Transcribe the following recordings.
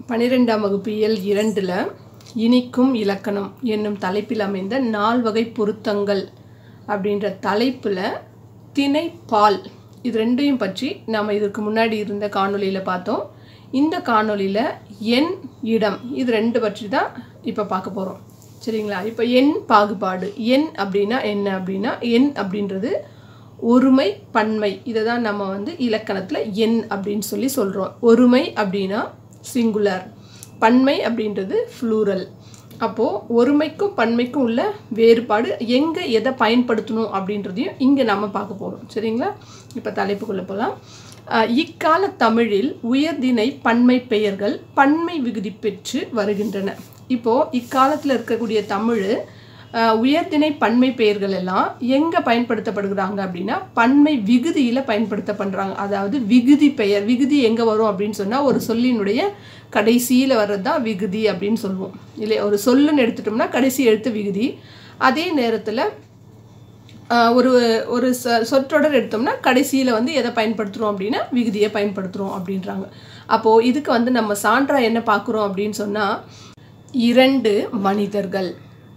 பனிரெண்டாம் வகுப்பு இயல் இரண்டில் இனிக்கும் இலக்கணம் என்னும் தலைப்பில் அமைந்த நால்வகை பொருத்தங்கள் அப்படின்ற தலைப்பில் திணை பால் இது ரெண்டையும் பற்றி நாம் இதற்கு முன்னாடி இருந்த காணொளியில் பார்த்தோம் இந்த காணொளியில் எண் இடம் இது ரெண்டு பற்றி தான் இப்போ பார்க்க போகிறோம் சரிங்களா இப்போ எண் பாகுபாடு எண் அப்படின்னா என்ன அப்படின்னா எண் அப்படின்றது ஒருமை பன்மை இதை தான் நம்ம வந்து இலக்கணத்தில் எண் அப்படின்னு சொல்லி சொல்கிறோம் ஒருமை அப்படின்னா சிங்குலர் பன்மை அப்படின்றது ஃப்ளூரல் அப்போது ஒருமைக்கும் பன்மைக்கும் உள்ள வேறுபாடு எங்கே எதை பயன்படுத்தணும் அப்படின்றதையும் இங்கே நம்ம பார்க்க போகிறோம் சரிங்களா இப்போ தலைப்புக்குள்ளே போகலாம் இக்கால தமிழில் உயர்திணை பன்மை பெயர்கள் பன்மை விகுதி பெற்று வருகின்றன இப்போது இக்காலத்தில் இருக்கக்கூடிய தமிழ் உயர்திணை பன்மை பெயர்கள் எல்லாம் எங்கே பயன்படுத்தப்படுகிறாங்க அப்படின்னா பன்மை விகுதியில் பயன்படுத்தப்படுறாங்க அதாவது விகுதி பெயர் விகுதி எங்கே வரும் அப்படின்னு சொன்னால் ஒரு சொல்லினுடைய கடைசியில் வர்றது தான் விகுதி அப்படின்னு சொல்லுவோம் இல்லை ஒரு சொல்லுன்னு எடுத்துட்டோம்னா கடைசி எழுத்து விகுதி அதே நேரத்தில் ஒரு ஒரு ச சொற்றொடர் எடுத்தோம்னா கடைசியில் வந்து எதை பயன்படுத்துகிறோம் அப்படின்னா விகுதியை பயன்படுத்துகிறோம் அப்படின்றாங்க அப்போது இதுக்கு வந்து நம்ம சான்றா என்ன பார்க்குறோம் அப்படின்னு சொன்னால் இரண்டு மனிதர்கள்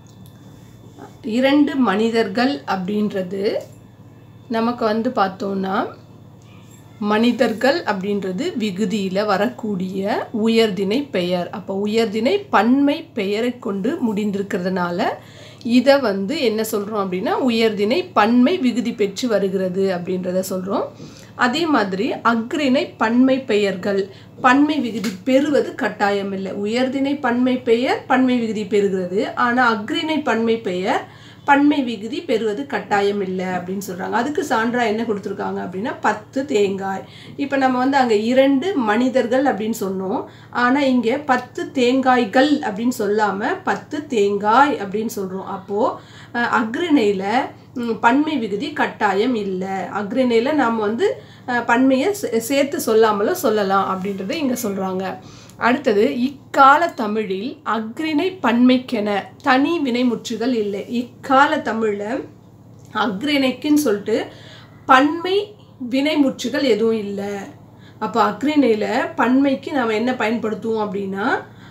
இரண்டு மனிதர்கள் அப்படின்றது நமக்கு வந்து பார்த்தோன்னா மனிதர்கள் அப்படின்றது விகுதியில் வரக்கூடிய உயர்திணை பெயர் அப்போ உயர்திணை பன்மை பெயரை கொண்டு முடிந்திருக்கிறதுனால இதை வந்து என்ன சொல்கிறோம் அப்படின்னா உயர்திணை பன்மை விகுதி பெற்று வருகிறது அப்படின்றத சொல்கிறோம் அதே மாதிரி அக்ரிணை பன்மை பெயர்கள் பன்மை விகுதி பெறுவது கட்டாயம் இல்லை உயர்திணை பன்மை பெயர் பன்மை விகுதி பெறுகிறது ஆனால் அக்ரிணை பன்மை பெயர் பன்மை விகுதி பெறுவது கட்டாயம் இல்லை அப்படின்னு சொல்கிறாங்க அதுக்கு சான்றா என்ன கொடுத்துருக்காங்க அப்படின்னா பத்து தேங்காய் இப்போ நம்ம வந்து அங்கே இரண்டு மனிதர்கள் அப்படின்னு சொன்னோம் ஆனால் இங்கே பத்து தேங்காய்கள் அப்படின்னு சொல்லாமல் பத்து தேங்காய் அப்படின்னு சொல்கிறோம் அப்போது அக்ரிணையில் பன்மை விகுதி கட்டாயம் இல்லை அக்ரிணையில் நாம் வந்து பன்மையை சேர்த்து சொல்லாமலும் சொல்லலாம் அப்படின்றத இங்கே சொல்கிறாங்க அடுத்தது இக்கால தமிழில் அக்ரிணை பன்மைக்கென தனி வினைமுற்றுகள் இல்லை இக்கால தமிழில் அக்ரிணைக்குன்னு சொல்லிட்டு பன்மை வினைமுற்றுகள் எதுவும் இல்லை அப்போ அக்ரிணையில் பன்மைக்கு நாம் என்ன பயன்படுத்துவோம் அப்படின்னா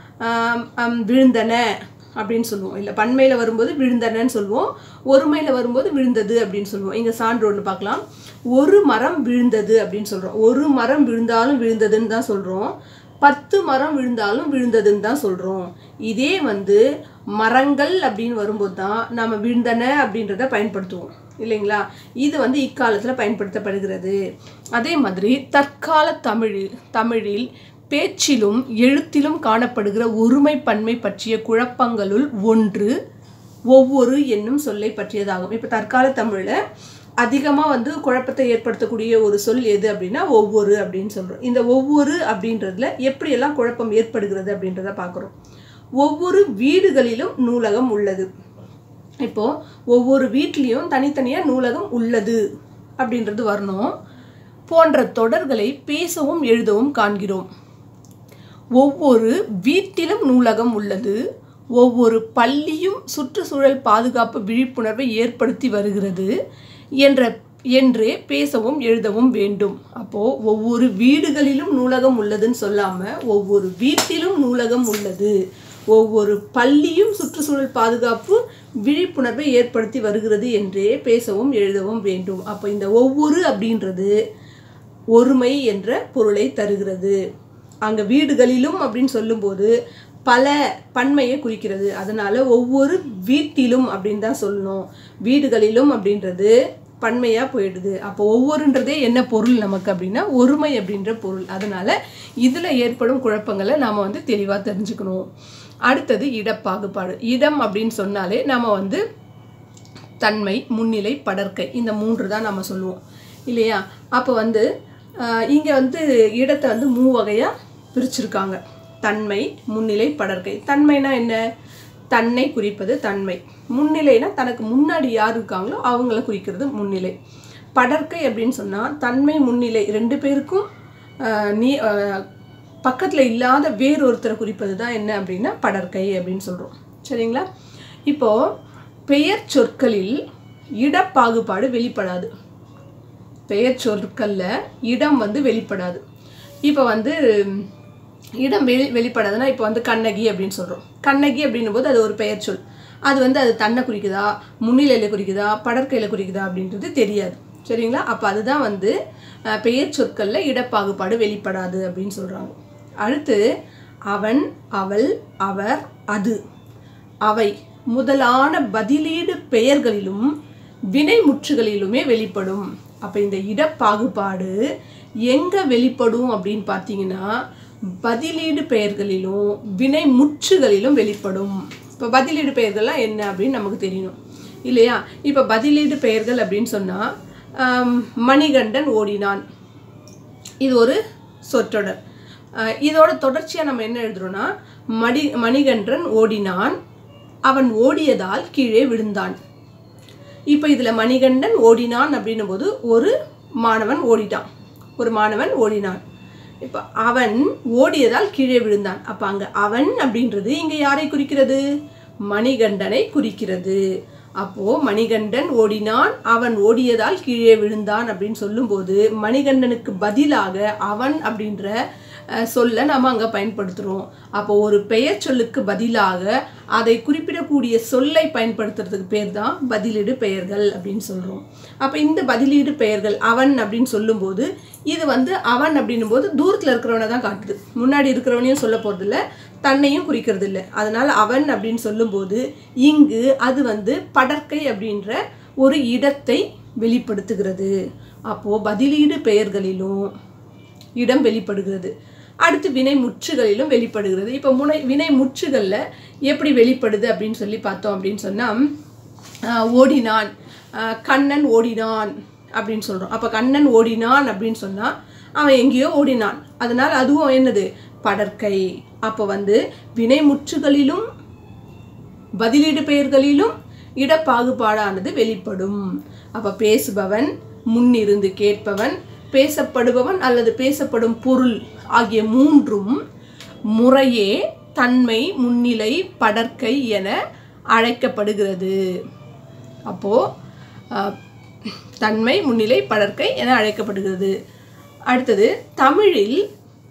விழுந்தன அப்படின்னு சொல்லுவோம் இல்லை பன்மையில் வரும்போது விழுந்தனன்னு சொல்லுவோம் ஒருமையில் வரும்போது விழுந்தது அப்படின்னு சொல்லுவோம் இங்கே சான்று ஒன்று பார்க்கலாம் ஒரு மரம் விழுந்தது அப்படின்னு சொல்கிறோம் ஒரு மரம் விழுந்தாலும் விழுந்ததுன்னு தான் சொல்கிறோம் பத்து மரம் விழுந்தாலும் விழுந்ததுன்னு தான் சொல்கிறோம் இதே வந்து மரங்கள் அப்படின்னு வரும்போது தான் நம்ம விழுந்தன அப்படின்றத பயன்படுத்துவோம் இல்லைங்களா இது வந்து இக்காலத்தில் பயன்படுத்தப்படுகிறது அதே மாதிரி தற்கால தமிழ் தமிழில் பேச்சிலும் எழுத்திலும் காணப்படுகிற ஒருமை பன்மை பற்றிய குழப்பங்களுள் ஒன்று ஒவ்வொரு என்னும் சொல்லை பற்றியதாகும் இப்போ தற்கால தமிழில் அதிகமாக வந்து குழப்பத்தை ஏற்படுத்தக்கூடிய ஒரு சொல் எது அப்படின்னா ஒவ்வொரு அப்படின்னு சொல்கிறோம் இந்த ஒவ்வொரு அப்படின்றதுல எப்படியெல்லாம் குழப்பம் ஏற்படுகிறது அப்படின்றத பார்க்குறோம் ஒவ்வொரு வீடுகளிலும் நூலகம் உள்ளது இப்போது ஒவ்வொரு வீட்லேயும் தனித்தனியாக நூலகம் உள்ளது அப்படின்றது வரணும் போன்ற தொடர்களை பேசவும் எழுதவும் காண்கிறோம் ஒவ்வொரு வீட்டிலும் நூலகம் உள்ளது ஒவ்வொரு பள்ளியும் சுற்றுச்சூழல் பாதுகாப்பு விழிப்புணர்வை ஏற்படுத்தி வருகிறது என்ற என்றே பேசவும் எழுதவும் வேண்டும் அப்போது ஒவ்வொரு வீடுகளிலும் நூலகம் உள்ளதுன்னு சொல்லாமல் ஒவ்வொரு வீட்டிலும் நூலகம் உள்ளது ஒவ்வொரு பள்ளியும் சுற்றுச்சூழல் பாதுகாப்பு விழிப்புணர்வை ஏற்படுத்தி வருகிறது என்றே பேசவும் எழுதவும் வேண்டும் அப்போ இந்த ஒவ்வொரு அப்படின்றது ஒருமை என்ற பொருளை தருகிறது அங்கே வீடுகளிலும் அப்படின்னு சொல்லும்போது பல பன்மையை குறிக்கிறது அதனால் ஒவ்வொரு வீட்டிலும் அப்படின்னு தான் சொல்லணும் வீடுகளிலும் அப்படின்றது பன்மையாக போயிடுது அப்போ ஒவ்வொருன்றதே என்ன பொருள் நமக்கு அப்படின்னா ஒருமை அப்படின்ற பொருள் அதனால் இதில் ஏற்படும் குழப்பங்களை நாம் வந்து தெளிவாக தெரிஞ்சுக்கணும் அடுத்தது இடப்பாகுபாடு இடம் அப்படின்னு சொன்னாலே நம்ம வந்து தன்மை முன்னிலை படற்கை இந்த மூன்று தான் நம்ம சொல்லுவோம் இல்லையா அப்போ வந்து இங்கே வந்து இடத்தை வந்து மூ வகையாக பிரிச்சிருக்காங்க தன்மை முன்னிலை படற்கை தன்மைனா என்ன தன்னை குறிப்பது தன்மை முன்னிலைனா தனக்கு முன்னாடி யார் இருக்காங்களோ அவங்கள குறிக்கிறது முன்னிலை படற்கை அப்படின்னு சொன்னால் தன்மை முன்னிலை ரெண்டு பேருக்கும் நீ பக்கத்தில் இல்லாத வேறொருத்தரை குறிப்பது தான் என்ன அப்படின்னா படற்கை அப்படின்னு சொல்கிறோம் சரிங்களா இப்போது பெயர் சொற்களில் இடப்பாகுபாடு வெளிப்படாது பெயர் சொற்களில் இடம் வந்து வெளிப்படாது இப்போ வந்து இடம் வெளி வெளிப்படாதுன்னா இப்போ வந்து கண்ணகி அப்படின்னு சொல்கிறோம் கண்ணகி அப்படின்னும் போது அது ஒரு பெயர் சொல் அது வந்து அது தன்னை குறிக்குதா முன்னிலையில் குறிக்குதா படற்கையில் குறிக்குதா அப்படின்றது தெரியாது சரிங்களா அப்போ அதுதான் வந்து அஹ், பெயர் சொற்களில் இடப்பாகுபாடு வெளிப்படாது அப்படின்னு சொல்கிறாங்க அடுத்து அவன் அவள் அவர் அது அவை முதலான பதிலீடு பெயர்களிலும் வினைமுற்றுகளிலுமே வெளிப்படும் அப்போ இந்த இடப்பாகுபாடு எங்கே வெளிப்படும் அப்படின்னு பார்த்தீங்கன்னா பதிலீடு பெயர்களிலும் வினைமுற்றுகளிலும் வெளிப்படும் இப்போ பதிலீடு பெயர்கள்லாம் என்ன அப்படின்னு நமக்கு தெரியணும் இல்லையா இப்போ பதிலீடு பெயர்கள் அப்படின்னு சொன்னால் மணிகண்டன் ஓடினான் இது ஒரு சொற்றொடர் அஹ் இதோட தொடர்ச்சியாக நம்ம என்ன எழுதுறோம்னா மடி மணிகண்டன் ஓடினான் அவன் ஓடியதால் கீழே விழுந்தான் இப்போ இதில் மணிகண்டன் ஓடினான் அப்படின்னும் போது ஒரு மாணவன் ஓடிட்டான் ஒரு மாணவன் ஓடினான் இப்போ அவன் ஓடியதால் கீழே விழுந்தான் அப்போ அங்கே அவன் அப்படின்றது இங்கே யாரை குறிக்கிறது மணிகண்டனை குறிக்கிறது அப்போ மணிகண்டன் ஓடினான் அவன் ஓடியதால் கீழே விழுந்தான் அப்படின்னு சொல்லும்போது மணிகண்டனுக்கு பதிலாக அவன் அப்படின்ற அஹ், சொல்லை நம்ம அங்கே பயன்படுத்துகிறோம் அப்போ ஒரு பெயர் சொல்லுக்கு பதிலாக அதை குறிப்பிடக்கூடிய சொல்லை பயன்படுத்துறதுக்கு பேர் தான் பதிலீடு பெயர்கள் அப்படின்னு சொல்கிறோம் அப்போ இந்த பதிலீடு பெயர்கள் அவன் அப்படின்னு சொல்லும்போது இது வந்து அவன் அப்படின்னும் போது தூரத்தில் இருக்கிறவனை தான் காட்டுது முன்னாடி இருக்கிறவனையும் சொல்ல போகிறதில்ல தன்னையும் குறிக்கிறது இல்லை அதனால் அவன் அப்படின்னு சொல்லும்போது இங்கு அது வந்து படற்கை அப்படின்ற ஒரு இடத்தை வெளிப்படுத்துகிறது அப்போது பதிலீடு பெயர்களிலும் இடம் வெளிப்படுகிறது அடுத்து வினை முற்றுகளிலும் வெளிப்படுகிறது இப்போ முனை வினை முற்றுகளில் எப்படி வெளிப்படுது அப்படின்னு சொல்லி பார்த்தோம் அப்படின்னு சொன்னால் ஓடினான் ஆஹ் கண்ணன் ஓடினான் அப்படின்னு சொல்கிறோம் அப்போ கண்ணன் ஓடினான் அப்படின்னு சொன்னால் அவன் எங்கேயோ ஓடினான் அதனால் அதுவும் என்னது படற்கை அப்போ வந்து வினை முற்றுகளிலும் பதிலீடு பெயர்களிலும் இடப்பாகுபாடானது வெளிப்படும் அப்ப பேசுபவன் முன்னிருந்து கேட்பவன் பேசப்படுபவன் அல்லது பேசப்படும் பொருள் ஆகிய மூன்றும் முறையே தன்மை முன்னிலை படற்கை என அழைக்கப்படுகிறது அப்போ அஹ், தன்மை முன்னிலை படற்கை என அழைக்கப்படுகிறது அடுத்தது தமிழில்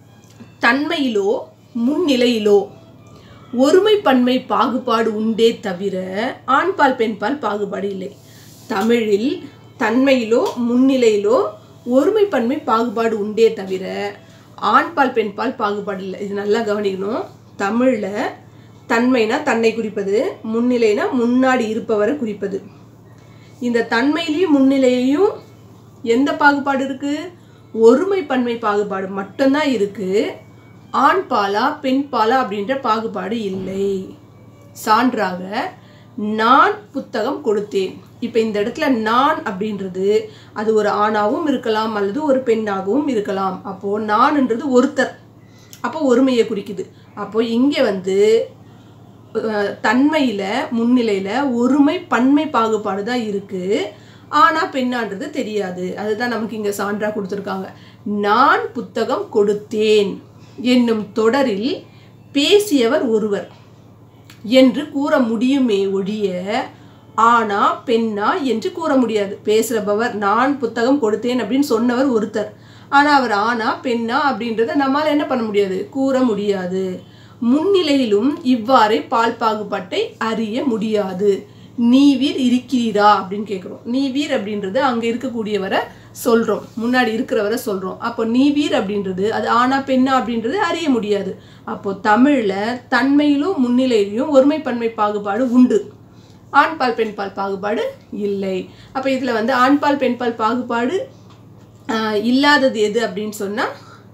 தன்மையிலோ முன்னிலையிலோ ஒருமை பன்மை பாகுபாடு உண்டே தவிர ஆண்பால் பெண்பால் பாகுபாடு இல்லை தமிழில் தன்மையிலோ முன்னிலையிலோ ஒருமை பன்மை பாகுபாடு உண்டே தவிர ஆண்பால் பெண்பால் பாகுபாடு இல்லை இது நல்லா கவனிக்கணும் தமிழில் தன்மைனா தன்னை குறிப்பது முன்னிலைனா முன்னாடி இருப்பவரை குறிப்பது இந்த தன்மையிலையும் முன்னிலையிலையும் எந்த பாகுபாடு இருக்கு ஒருமை பன்மை பாகுபாடு மட்டும்தான் இருக்கு ஆண் பாலா பெண் பாலா அப்படின்ற பாகுபாடு இல்லை சான்றாக நான் புத்தகம் கொடுத்தேன் இப்போ இந்த இடத்துல நான் அப்படின்றது அது ஒரு ஆணாகவும் இருக்கலாம் அல்லது ஒரு பெண்ணாகவும் இருக்கலாம் அப்போ நான்ன்றது ஒருத்தர் அப்போ ஒருமையை குறிக்குது அப்போ இங்கே வந்து அஹ், தன்மையில முன்னிலையில ஒருமை பன்மை பாகுபாடு தான் இருக்கு ஆனா பெண்ணான்றது தெரியாது அதுதான் நமக்கு இங்க சான்றா கொடுத்துருக்காங்க நான் புத்தகம் கொடுத்தேன் என்னும் தொடரில் பேசியவர் ஒருவர் என்று கூற முடியுமே ஒழிய ஆனா பெண்ணா என்று கூற முடியாது பேசுறபவர் நான் புத்தகம் கொடுத்தேன் அப்படின்னு சொன்னவர் ஒருத்தர் ஆனா அவர் ஆனா பெண்ணா அப்படின்றத நம்மால என்ன பண்ண முடியாது கூற முடியாது முன்னிலையிலும் இவ்வாறே பால் பாகுபாட்டை அறிய முடியாது நீவீர் இருக்கிறீரா அப்படின்னு கேட்குறோம் நீவீர் அப்படின்றது அங்க இருக்கக்கூடியவரை சொல்றோம் முன்னாடி இருக்கிறவரை சொல்றோம் அப்போ நீவீர் அப்படின்றது அது ஆனா பெண்ணா அப்படின்றது அறிய முடியாது அப்போ தமிழ்ல தன்மையிலும் முன்னிலையிலும் ஒருமை பன்மை பாகுபாடு உண்டு ஆண்பால் பெண்பால் பாகுபாடு இல்லை அப்போ இதில் வந்து ஆண்பால் பெண்பால் பாகுபாடு ஆஹ், இல்லாதது எது அப்படின்னு சொன்னால்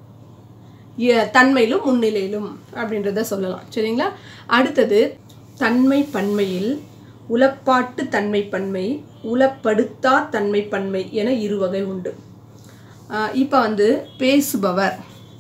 தன்மையிலும் முன்னிலையிலும் அப்படின்றத சொல்லலாம் சரிங்களா அடுத்தது தன்மை பன்மையில் உளப்பாட்டு தன்மை பன்மை உளப்படுத்தா தன்மை பன்மை என இரு வகை உண்டு இப்போ வந்து பேசுபவர்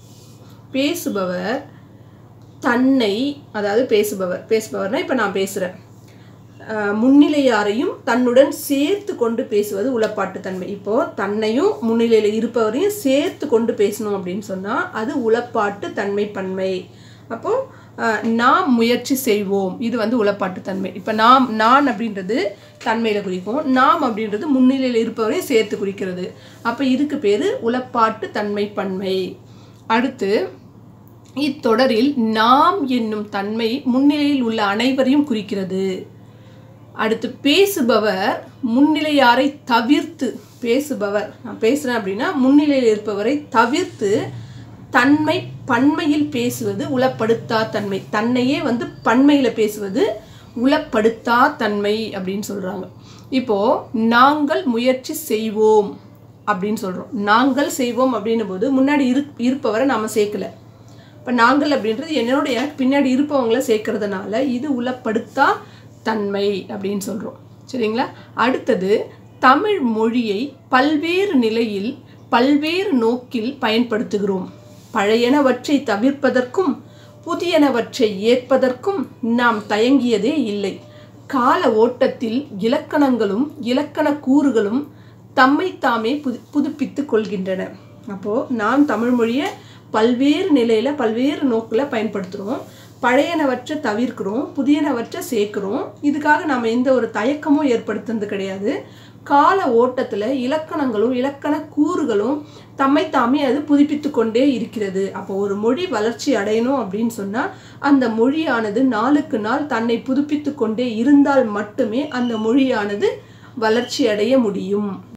பேசுபவர் தன்னை அதாவது பேசுபவர் பேசுபவர்னா இப்போ நான் பேசுகிறேன் முன்னிலையாரையும் தன்னுடன் சேர்த்து கொண்டு பேசுவது உளப்பாட்டு தன்மை இப்போ தன்னையும் முன்னிலையில் இருப்பவரையும் சேர்த்து கொண்டு பேசணும் அப்படின்னு சொன்னால் அது உளப்பாட்டு தன்மை பன்மை அப்போ அஹ், நாம் முயற்சி செய்வோம் இது வந்து உளப்பாட்டு தன்மை இப்போ நாம் நான் அப்படின்றது தன்மையில் குறிக்கும் நாம் அப்படின்றது முன்னிலையில் இருப்பவரையும் சேர்த்து குறிக்கிறது அப்போ இதுக்கு பேர் உளப்பாட்டு தன்மை பன்மை அடுத்து இத்தொடரில் நாம் என்னும் தன்மை முன்னிலையில் உள்ள அனைவரையும் குறிக்கிறது அடுத்து பேசுபவர் முன்னிலையாரை தவிர்த்து பேசுபவர் நான் பேசுகிறேன் அப்படின்னா முன்னிலையில் இருப்பவரை தவிர்த்து தன்மை பன்மையில் பேசுவது உளப்படுத்தா தன்மை தன்னையே வந்து பன்மையில் பேசுவது உளப்படுத்தா தன்மை அப்படின்னு சொல்கிறாங்க இப்போது நாங்கள் முயற்சி செய்வோம் அப்படின்னு சொல்கிறோம் நாங்கள் செய்வோம் அப்படின்னும் போது முன்னாடி இரு இருப்பவரை நாம் சேர்க்கல இப்போ நாங்கள் அப்படின்றது என்னுடைய பின்னாடி இருப்பவங்கள சேர்க்கறதுனால இது உளப்படுத்தா தன்மை அப்படின்னு சொல்கிறோம் சரிங்களா அடுத்தது தமிழ் மொழியை பல்வேறு நிலையில் பல்வேறு நோக்கில் பயன்படுத்துகிறோம் பழையனவற்றை தவிர்ப்பதற்கும் புதியனவற்றை ஏற்பதற்கும் நாம் தயங்கியதே இல்லை கால ஓட்டத்தில் இலக்கணங்களும் இலக்கண கூறுகளும் தம்மை தாமே புது புதுப்பித்து கொள்கின்றன அப்போது நாம் தமிழ் மொழியை பல்வேறு நிலையில் பல்வேறு நோக்கில் பயன்படுத்துகிறோம் பழையனவற்றை தவிர்க்கிறோம் புதியனவற்றை சேர்க்குறோம் இதுக்காக நம்ம எந்த ஒரு தயக்கமும் ஏற்படுத்துனது கிடையாது கால ஓட்டத்தில் இலக்கணங்களும் இலக்கண கூறுகளும் தம்மை தாமே அது புதுப்பித்து கொண்டே இருக்கிறது அப்போ ஒரு மொழி வளர்ச்சி அடையணும் அப்படின்னு சொன்னால் அந்த மொழியானது நாளுக்கு நாள் தன்னை புதுப்பித்து கொண்டே இருந்தால் மட்டுமே அந்த மொழியானது வளர்ச்சி அடைய முடியும்